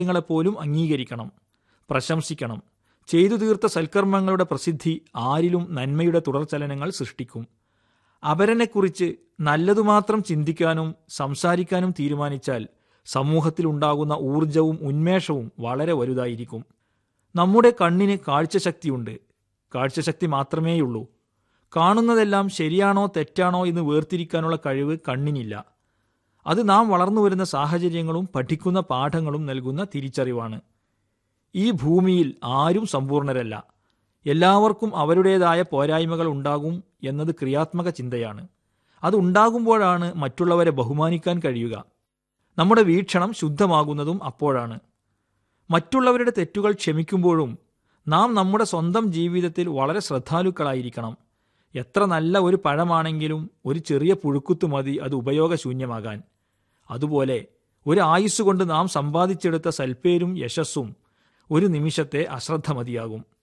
കാര്യങ്ങളെപ്പോലും അംഗീകരിക്കണം പ്രശംസിക്കണം ചെയ്തു തീർത്ത സൽക്കർമ്മങ്ങളുടെ പ്രസിദ്ധി ആരിലും നന്മയുടെ തുടർചലനങ്ങൾ സൃഷ്ടിക്കും അപരനെക്കുറിച്ച് നല്ലതുമാത്രം ചിന്തിക്കാനും സംസാരിക്കാനും തീരുമാനിച്ചാൽ സമൂഹത്തിലുണ്ടാകുന്ന ഊർജവും ഉന്മേഷവും വളരെ വലുതായിരിക്കും നമ്മുടെ കണ്ണിന് കാഴ്ചശക്തിയുണ്ട് കാഴ്ചശക്തി മാത്രമേയുള്ളൂ കാണുന്നതെല്ലാം ശരിയാണോ തെറ്റാണോ എന്ന് വേർതിരിക്കാനുള്ള കഴിവ് കണ്ണിനില്ല അത് നാം വളർന്നു വരുന്ന സാഹചര്യങ്ങളും പഠിക്കുന്ന പാഠങ്ങളും നൽകുന്ന തിരിച്ചറിവാണ് ഈ ഭൂമിയിൽ ആരും സമ്പൂർണരല്ല എല്ലാവർക്കും അവരുടേതായ പോരായ്മകൾ ഉണ്ടാകും എന്നത് ക്രിയാത്മക ചിന്തയാണ് അത് ഉണ്ടാകുമ്പോഴാണ് മറ്റുള്ളവരെ ബഹുമാനിക്കാൻ കഴിയുക നമ്മുടെ വീക്ഷണം ശുദ്ധമാകുന്നതും അപ്പോഴാണ് മറ്റുള്ളവരുടെ തെറ്റുകൾ ക്ഷമിക്കുമ്പോഴും നാം നമ്മുടെ സ്വന്തം ജീവിതത്തിൽ വളരെ ശ്രദ്ധാലുക്കളായിരിക്കണം എത്ര നല്ല ഒരു പഴമാണെങ്കിലും ഒരു ചെറിയ പുഴുക്കുത്തു മതി അത് ഉപയോഗശൂന്യമാകാൻ അതുപോലെ ഒരു ആയുസ്സുകൊണ്ട് നാം സമ്പാദിച്ചെടുത്ത സൽപ്പേരും യശസ്സും ഒരു നിമിഷത്തെ അശ്രദ്ധ മതിയാകും